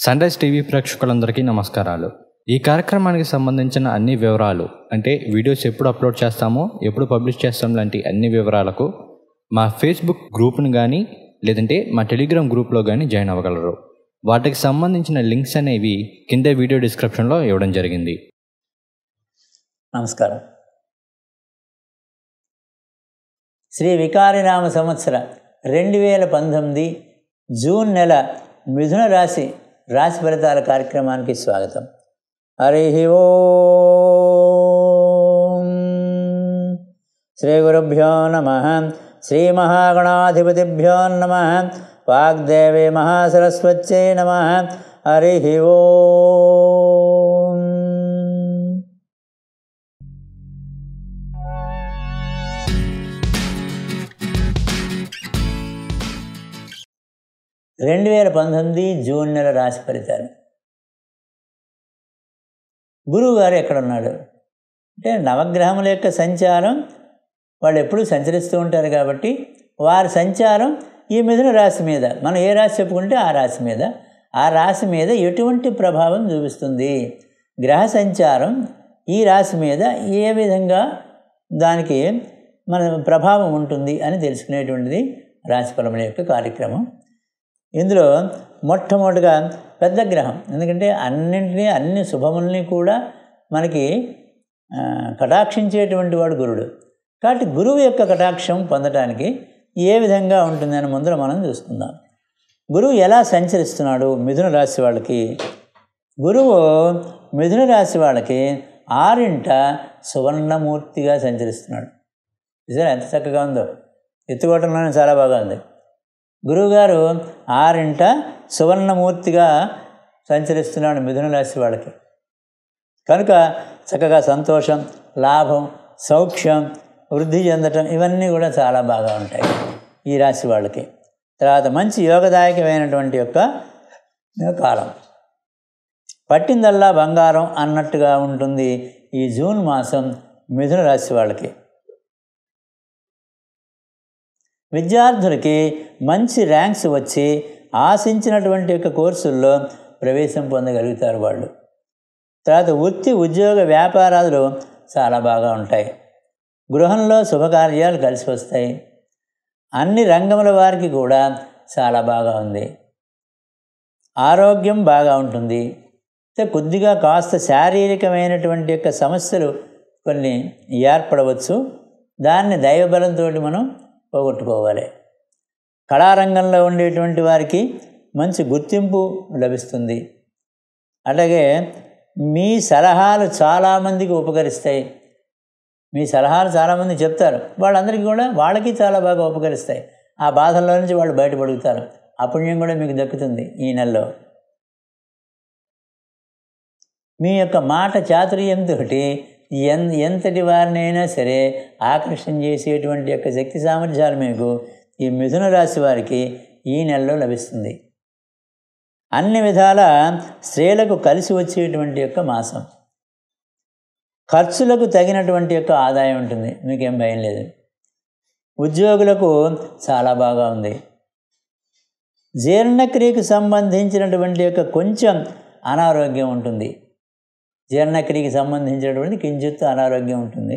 sun rise TV ప్రేక్షకులందరికీ నమస్కారాలు ఈ కార్యక్రమానికి సంబంధించిన అన్ని వివరాలు అంటే వీడియోస్ ఎప్పుడు అప్లోడ్ చేస్తామో ఎప్పుడు పబ్లిష్ చేస్తాం లాంటి అన్ని వివరాలకు మా ఫేస్బుక్ గ్రూప్ని కానీ లేదంటే మా టెలిగ్రామ్ గ్రూప్లో కానీ జాయిన్ అవ్వగలరు వాటికి సంబంధించిన లింక్స్ అనేవి కింద వీడియో డిస్క్రిప్షన్లో ఇవ్వడం జరిగింది నమస్కారం శ్రీ వికారినామ సంవత్సర రెండు వేల పంతొమ్మిది జూన్ నెల మిథున రాశి రాశి ఫలితాల కార్యక్రమానికి స్వాగతం హరి ఓం శ్రీ గురుభ్యో నమ శ్రీ మహాగణాధిపతిభ్యో నమ వాగ్దేవే మహాసరస్వత్యై నమ హరి ఓం రెండు వేల పంతొమ్మిది జూన్ నెల రాశి ఫలితాలు గురువు గారు ఎక్కడున్నాడు అంటే నవగ్రహముల యొక్క సంచారం వాళ్ళు ఎప్పుడూ సంచరిస్తూ ఉంటారు కాబట్టి వారి సంచారం ఈ మిథున రాశి మీద మనం ఏ రాశి చెప్పుకుంటే ఆ రాశి మీద ఆ రాశి మీద ఎటువంటి ప్రభావం చూపిస్తుంది గ్రహ సంచారం ఈ రాశి మీద ఏ విధంగా దానికి మన ప్రభావం ఉంటుంది అని తెలుసుకునేటువంటిది రాశిఫలముల యొక్క కార్యక్రమం ఇందులో మొట్టమొదటిగా పెద్ద గ్రహం ఎందుకంటే అన్నింటినీ అన్ని శుభముల్ని కూడా మనకి ఆ, కటాక్షించేటువంటి వాడు గురుడు కాబట్టి గురువు యొక్క కటాక్షం పొందడానికి ఏ విధంగా ఉంటుందని ముందర మనం చూసుకుందాం గురువు ఎలా సంచరిస్తున్నాడు మిథున రాశి వాళ్ళకి గురువు మిథున రాశి వాళ్ళకి ఆరింట సువర్ణమూర్తిగా సంచరిస్తున్నాడు నిజంగా ఎంత చక్కగా ఉందో ఎత్తుకోవటంలోనే చాలా బాగా ఉంది గురువుగారు ఆరింట సువర్ణమూర్తిగా సంచరిస్తున్నాడు మిథున రాశి వాళ్ళకి కనుక చక్కగా సంతోషం లాభం సౌఖ్యం వృద్ధి చెందటం ఇవన్నీ కూడా చాలా బాగా ఉంటాయి ఈ రాశి వాళ్ళకి తర్వాత మంచి యోగదాయకమైనటువంటి యొక్క కాలం పట్టిందల్లా బంగారం అన్నట్టుగా ఉంటుంది ఈ జూన్ మాసం మిథున రాశి వాళ్ళకి విద్యార్థులకి మంచి ర్యాంక్స్ వచ్చి ఆశించినటువంటి యొక్క కోర్సుల్లో ప్రవేశం పొందగలుగుతారు వాళ్ళు తర్వాత వృత్తి ఉద్యోగ వ్యాపారాలు చాలా బాగా ఉంటాయి గృహంలో శుభకార్యాలు కలిసి వస్తాయి అన్ని రంగముల వారికి కూడా చాలా బాగా ఉంది ఆరోగ్యం బాగా ఉంటుంది అయితే కొద్దిగా కాస్త శారీరకమైనటువంటి యొక్క సమస్యలు కొన్ని ఏర్పడవచ్చు దాన్ని దైవబలంతో మనం పోగొట్టుకోవాలి కళారంగంలో ఉండేటువంటి వారికి మంచి గుర్తింపు లభిస్తుంది అలాగే మీ సలహాలు చాలామందికి ఉపకరిస్తాయి మీ సలహాలు చాలామంది చెప్తారు వాళ్ళందరికీ కూడా వాళ్ళకి చాలా బాగా ఉపకరిస్తాయి ఆ బాధల్లో నుంచి వాళ్ళు బయటపడుగుతారు ఆ పుణ్యం కూడా మీకు దక్కుతుంది ఈ నెలలో మీ యొక్క మాట చాతుర్యంతో ఎన్ ఎంతటి వారినైనా సరే ఆకర్షణ చేసేటువంటి యొక్క శక్తి సామర్థ్యాలు మీకు ఈ మిథున రాశి వారికి ఈ నెలలో లభిస్తుంది అన్ని విధాల స్త్రీలకు కలిసి వచ్చేటువంటి యొక్క మాసం ఖర్చులకు తగినటువంటి యొక్క ఆదాయం ఉంటుంది మీకేం భయం లేదు ఉద్యోగులకు చాలా బాగా ఉంది జీర్ణక్రియకు సంబంధించినటువంటి యొక్క కొంచెం అనారోగ్యం ఉంటుంది జీర్ణక్రియకి సంబంధించినటువంటి కించిత్ అనారోగ్యం ఉంటుంది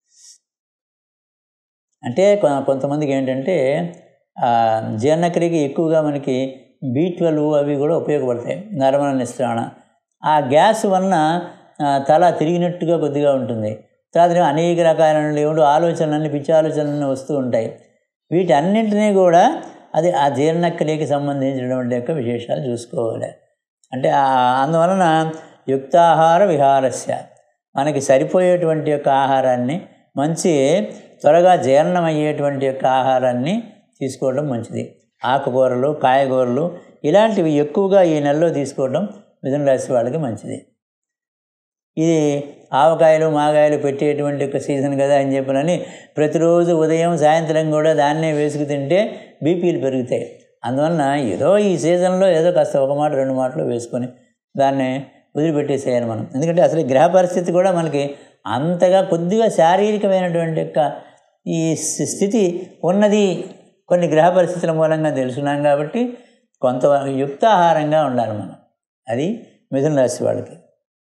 అంటే కొ- కొంతమందికి ఏంటంటే ఆ, జీర్ణక్రియకి ఎక్కువగా మనకి బీ ట్వెల్వ్ అవి కూడా ఉపయోగపడతాయి నరమల నిస్త్రాణ ఆ గ్యాస్ వలన ఆ, తల తిరిగినట్టుగా కొద్దిగా ఉంటుంది తర్వాత అనేక రకాలైన ఏమిటో ఆలోచనలన్నీ పిచ్చి ఆలోచనలన్నీ వస్తూ ఉంటాయి వీటి అన్నింటినీ కూడా అది ఆ జీర్ణక్రియకి సంబంధించినటువంటి యొక్క విశేషాలు చూసుకోవాలి అంటే ఆ- అందువలన యుక్తాహార విహారస్య మనకి సరిపోయేటువంటి యొక్క ఆహారాన్ని మంచి త్వరగా జీర్ణమయ్యేటువంటి యొక్క ఆహారాన్ని తీసుకోవడం మంచిది ఆకుకూరలు కాయగూరలు ఇలాంటివి ఎక్కువగా ఈ నెలలో తీసుకోవడం మిథున రాశి వాళ్ళకి మంచిది ఇది ఆవకాయలు మాగాయలు పెట్టేటువంటి ఒక సీజన్ కదా అని చెప్పనని ప్రతిరోజు ఉదయం సాయంత్రం కూడా దాన్నే వేసుకు తింటే బీపీలు పెరుగుతాయి అందువలన ఏదో ఈ సీజన్లో ఏదో కాస్త ఒక మాట రెండు మాటలు వేసుకొని దాన్ని వదిలిపెట్టేసేయాలి మనం ఎందుకంటే అసలు ఈ గ్రహ పరిస్థితి కూడా మనకి అంతగా కొద్దిగా శారీరకమైనటువంటి యొక్క ఈ స్థి- స్థితి ఉన్నది కొన్ని గ్రహ పరిస్థితుల మూలంగా తెలుసున్నాం కాబట్టి కొంత యుక్తాహారంగా ఉండాలి మనం అది మిథున రాశి వాళ్ళకి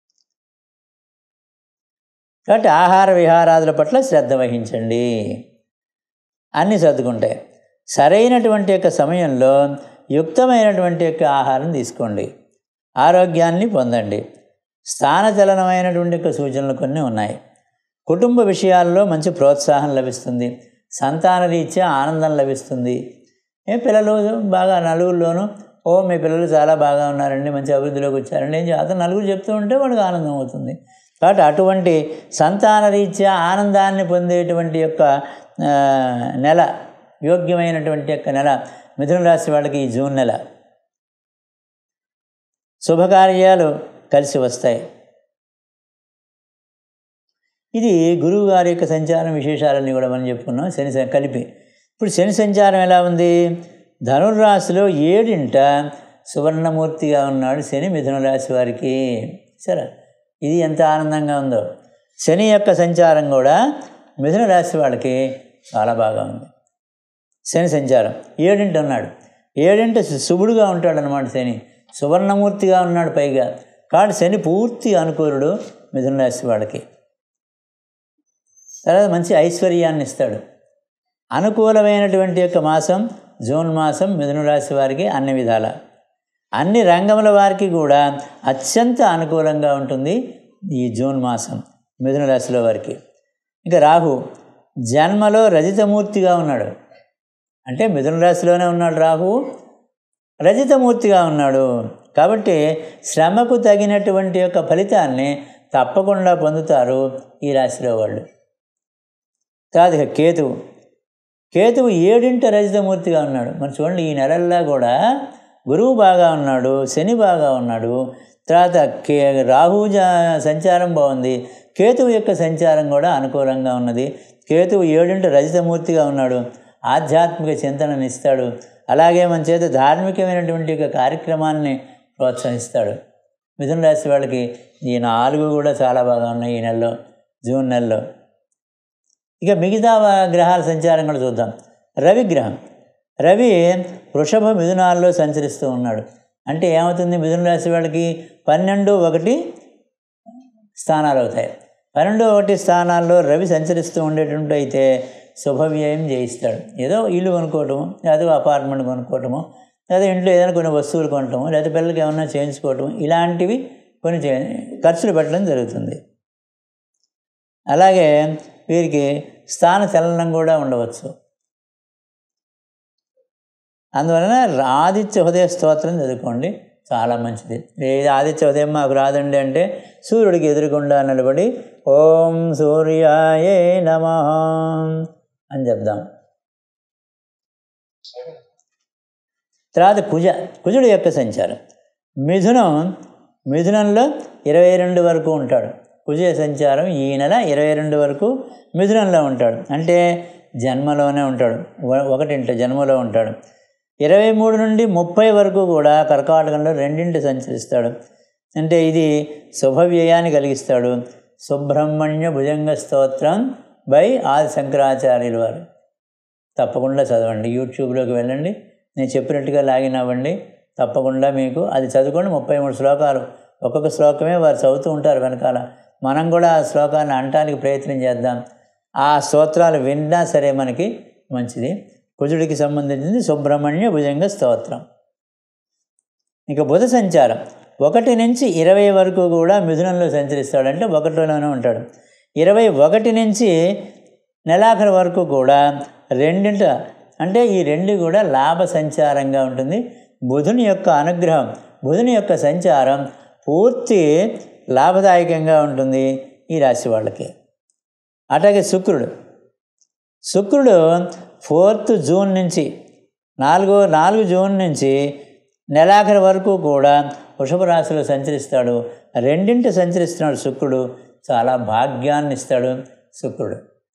కాబట్టి ఆహార విహారాదుల పట్ల శ్రద్ధ వహించండి అన్నీ సర్దుకుంటాయి సరైనటువంటి యొక్క సమయంలో యుక్తమైనటువంటి యొక్క ఆహారం తీసుకోండి ఆరోగ్యాన్ని పొందండి స్థానచలనమైనటువంటి యొక్క సూచనలు కొన్ని ఉన్నాయి కుటుంబ విషయాల్లో మంచి ప్రోత్సాహం లభిస్తుంది సంతాన రీత్యా ఆనందం లభిస్తుంది ఏ పిల్లలు బాగా నలుగురిలోనూ ఓ మీ పిల్లలు చాలా బాగా ఉన్నారండి మంచి అభివృద్ధిలోకి వచ్చారండి ఏం అతను నలుగురు చెప్తూ ఉంటే వాడికి ఆనందం అవుతుంది కాబట్టి అటువంటి సంతాన రీత్యా ఆనందాన్ని పొందేటువంటి యొక్క ఆ, నెల యోగ్యమైనటువంటి యొక్క నెల మిథున రాశి వాళ్ళకి ఈ జూన్ నెల శుభకార్యాలు కలిసి వస్తాయి ఇది గురువు గారి యొక్క సంచారం విశేషాలన్నీ కూడా మనం చెప్పుకున్నాం శని స- కలిపి ఇప్పుడు శని సంచారం ఎలా ఉంది ధనుర్రాశిలో ఏడింట సువర్ణమూర్తిగా ఉన్నాడు శని మిథున రాశి వారికి సరే ఇది ఎంత ఆనందంగా ఉందో శని యొక్క సంచారం కూడా మిథున రాశి వాళ్ళకి చాలా బాగా ఉంది శని సంచారం ఏడింటి ఉన్నాడు ఏడింట శుభుడుగా ఉంటాడు అనమాట శని సువర్ణమూర్తిగా ఉన్నాడు పైగా కాబట్టి శని పూర్తి అనుకూలుడు మిథున రాశి వాళ్ళకి తర్వాత మంచి ఐశ్వర్యాన్ని ఇస్తాడు అనుకూలమైనటువంటి యొక్క మాసం జూన్ మాసం మిథున రాశి వారికి అన్ని విధాల అన్ని రంగముల వారికి కూడా అత్యంత అనుకూలంగా ఉంటుంది ఈ జూన్ మాసం మిథున రాశిలో వారికి ఇంకా రాహు జన్మలో రజితమూర్తిగా ఉన్నాడు అంటే మిథున రాశిలోనే ఉన్నాడు రాహు రజితమూర్తిగా ఉన్నాడు కాబట్టి శ్రమకు తగినటువంటి యొక్క ఫలితాన్ని తప్పకుండా పొందుతారు ఈ రాశిలో వాళ్ళు తర్వాత ఇక కేతువు కేతువు ఏడింట రజితమూర్తిగా ఉన్నాడు మరి చూడండి ఈ నెలల్లో కూడా గురువు బాగా ఉన్నాడు శని బాగా ఉన్నాడు తర్వాత కే రాహు జ- సంచారం బాగుంది కేతువు యొక్క సంచారం కూడా అనుకూలంగా ఉన్నది కేతువు ఏడింట రజితమూర్తిగా ఉన్నాడు ఆధ్యాత్మిక చింతనని ఇస్తాడు అలాగే మన చేత ధార్మికమైనటువంటి యొక్క కార్యక్రమాన్ని ప్రోత్సహిస్తాడు మిథున రాశి వాళ్ళకి ఈ నాలుగు కూడా చాలా బాగా ఉన్నాయి ఈ నెలలో జూన్ నెలలో ఇక మిగతా వ- గ్రహాల సంచారం కూడా చూద్దాం రవి గ్రహం రవి వృషభ మిథునాల్లో సంచరిస్తూ ఉన్నాడు అంటే ఏమవుతుంది మిథున రాశి వాళ్ళకి పన్నెండు ఒకటి స్థానాలు అవుతాయి పన్నెండు ఒకటి స్థానాల్లో రవి సంచరిస్తూ ఉండేటువంటి అయితే శుభవ్యయం చేయిస్తాడు ఏదో ఇల్లు కొనుక్కోవటము లేదా అపార్ట్మెంట్ కొనుక్కోవటము లేదా ఇంట్లో ఏదైనా కొన్ని వస్తువులు కొనటము లేదా పిల్లలకి ఏమన్నా చేయించుకోవటం ఇలాంటివి కొన్ని చే ఖర్చులు పెట్టడం జరుగుతుంది అలాగే వీరికి స్థాన చలనం కూడా ఉండవచ్చు అందువలన ఆదిత్య హృదయ స్తోత్రం చదువుకోండి చాలా మంచిది ఏ ఆదిత్య ఉదయం మాకు రాదండి అంటే సూర్యుడికి ఎదురుకుండా నిలబడి ఓం సూర్యాయే నమ అని చెప్దాం తర్వాత కుజ కుజుడు యొక్క సంచారం మిథునం మిథునంలో ఇరవై రెండు వరకు ఉంటాడు కుజ సంచారం ఈ నెల ఇరవై రెండు వరకు మిథునంలో ఉంటాడు అంటే జన్మలోనే ఉంటాడు ఒక- ఒకటింట జన్మలో ఉంటాడు ఇరవై మూడు నుండి ముప్పై వరకు కూడా కర్కాటకంలో రెండింటి సంచరిస్తాడు అంటే ఇది శుభవ్యయాన్ని కలిగిస్తాడు సుబ్రహ్మణ్య భుజంగ స్తోత్రం బై ఆది శంకరాచార్యుల వారు తప్పకుండా చదవండి యూట్యూబ్లోకి వెళ్ళండి నేను చెప్పినట్టుగా లాగిన్ అవ్వండి తప్పకుండా మీకు అది చదువుకోండి ముప్పై మూడు శ్లోకాలు ఒక్కొక్క శ్లోకమే వారు చదువుతూ ఉంటారు వెనకాల మనం కూడా ఆ శ్లోకాన్ని అనటానికి ప్రయత్నం చేద్దాం ఆ స్తోత్రాలు విన్నా సరే మనకి మంచిది కుజుడికి సంబంధించింది సుబ్రహ్మణ్య భుజంగ స్తోత్రం ఇక బుధ సంచారం ఒకటి నుంచి ఇరవై వరకు కూడా మిథునంలో సంచరిస్తాడు అంటే ఒకటిలోనే ఉంటాడు ఇరవై ఒకటి నుంచి నెలాఖరు వరకు కూడా రెండింట అంటే ఈ రెండు కూడా లాభ సంచారంగా ఉంటుంది బుధుని యొక్క అనుగ్రహం బుధుని యొక్క సంచారం పూర్తి లాభదాయకంగా ఉంటుంది ఈ రాశి వాళ్ళకి అట్లాగే శుక్రుడు శుక్రుడు ఫోర్త్ జూన్ నుంచి నాలుగో నాలుగు జూన్ నుంచి నెలాఖరి వరకు కూడా వృషభ రాశిలో సంచరిస్తాడు రెండింటి సంచరిస్తున్నాడు శుక్రుడు చాలా భాగ్యాన్ని ఇస్తాడు శుక్రుడు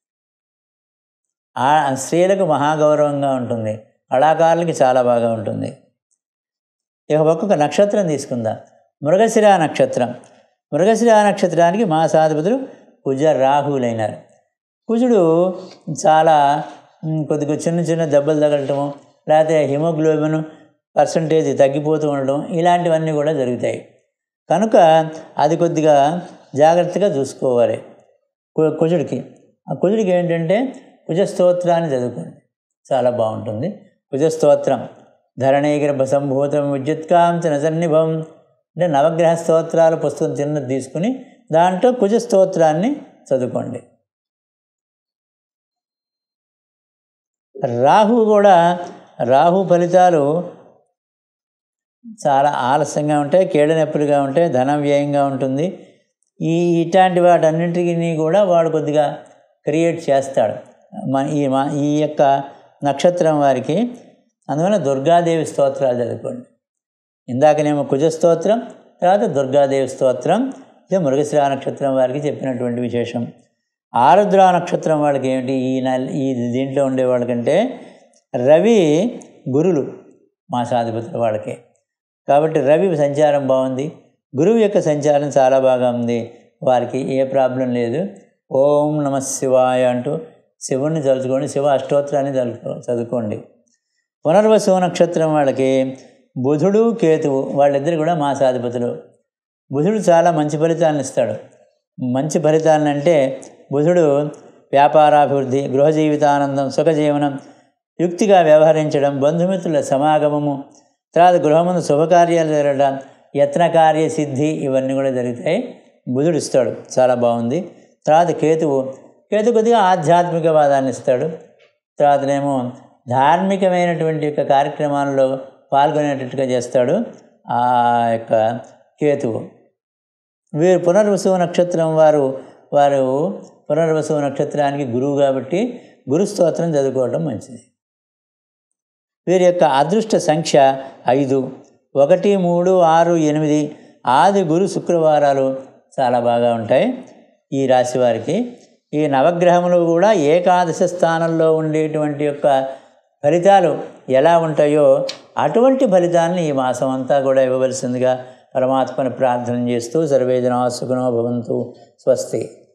ఆ స్త్రీలకు మహాగౌరవంగా ఉంటుంది కళాకారులకి చాలా బాగా ఉంటుంది ఇక ఒక్కొక్క నక్షత్రం తీసుకుందాం మృగశిర నక్షత్రం మృగశిర నక్షత్రానికి మాసాధిపతులు కుజ రాహులైనారు కుజుడు చాలా మ్, కొద్దిగా చిన్న చిన్న దెబ్బలు తగలటము లేకపోతే హిమోగ్లోబిన్ పర్సంటేజ్ తగ్గిపోతూ ఉండడం ఇలాంటివన్నీ కూడా జరుగుతాయి కనుక అది కొద్దిగా జాగ్రత్తగా చూసుకోవాలి కు- కుజుడికి ఆ కుజుడికి ఏంటంటే కుజ స్తోత్రాన్ని చదువుకోండి చాలా బాగుంటుంది కుజ స్తోత్రం ధరణీగర్భ సంభూతం విద్యుత్కాంచన సన్నిభం అంటే నవగ్రహ స్తోత్రాల పుస్తకం చిన్నది తీసుకుని దాంట్లో కుజ స్తోత్రాన్ని చదువుకోండి రాహు కూడా రాహు ఫలితాలు చాలా ఆలస్యంగా ఉంటాయి కీళ్ళ నొప్పులుగా ఉంటాయి ధన వ్యయంగా ఉంటుంది ఈ ఇట్లాంటి వాటన్నింటినీ కూడా వాడు కొద్దిగా క్రియేట్ చేస్తాడు మన ఈ మా ఈ యొక్క నక్షత్రం వారికి అందువల్ల దుర్గాదేవి స్తోత్రాలు చదువుకోండి ఇందాకనేమో కుజ స్తోత్రం తర్వాత దుర్గాదేవి స్తోత్రం ఇది మృగశిరా నక్షత్రం వారికి చెప్పినటువంటి విశేషం ఆరుద్ర నక్షత్రం వాళ్ళకి ఏమిటి ఈ నెల ఈ దీంట్లో ఉండే వాళ్ళకంటే రవి గురులు మాసాధిపతుల వాళ్ళకి కాబట్టి రవి సంచారం బాగుంది గురువు యొక్క సంచారం చాలా బాగా ఉంది వారికి ఏ ప్రాబ్లం లేదు ఓం నమ శివాయ అంటూ శివుణ్ణి తలుచుకోండి శివ అష్టోత్తరాన్ని తలుచుకో చదువుకోండి పునర్వసు నక్షత్రం వాళ్ళకి బుధుడు కేతువు వాళ్ళిద్దరు కూడా మాసాధిపతులు బుధుడు చాలా మంచి ఫలితాలను ఇస్తాడు మంచి ఫలితాలను అంటే బుధుడు వ్యాపారాభివృద్ధి గృహ జీవితానందం సుఖజీవనం యుక్తిగా వ్యవహరించడం బంధుమిత్రుల సమాగమము తర్వాత గృహముందు శుభకార్యాలు జరగడం యత్నకార్య సిద్ధి ఇవన్నీ కూడా జరుగుతాయి బుధుడు ఇస్తాడు చాలా బాగుంది తర్వాత కేతువు కేతు కొద్దిగా ఆధ్యాత్మికవాదాన్ని ఇస్తాడు తర్వాతనేమో ధార్మికమైనటువంటి యొక్క కార్యక్రమాల్లో పాల్గొనేటట్టుగా చేస్తాడు ఆ యొక్క కేతువు వీరు పునర్వసు నక్షత్రం వారు వారు పునర్వసు నక్షత్రానికి గురువు కాబట్టి గురు స్తోత్రం చదువుకోవడం మంచిది వీరి యొక్క అదృష్ట సంఖ్య ఐదు ఒకటి మూడు ఆరు ఎనిమిది ఆది గురు శుక్రవారాలు చాలా బాగా ఉంటాయి ఈ రాశి వారికి ఈ నవగ్రహములు కూడా ఏకాదశ స్థానంలో ఉండేటువంటి యొక్క ఫలితాలు ఎలా ఉంటాయో అటువంటి ఫలితాన్ని ఈ మాసం అంతా కూడా ఇవ్వవలసిందిగా పరమాత్మని ప్రార్థన చేస్తూ సర్వేజనా సుఖనో భవంతు స్వస్తి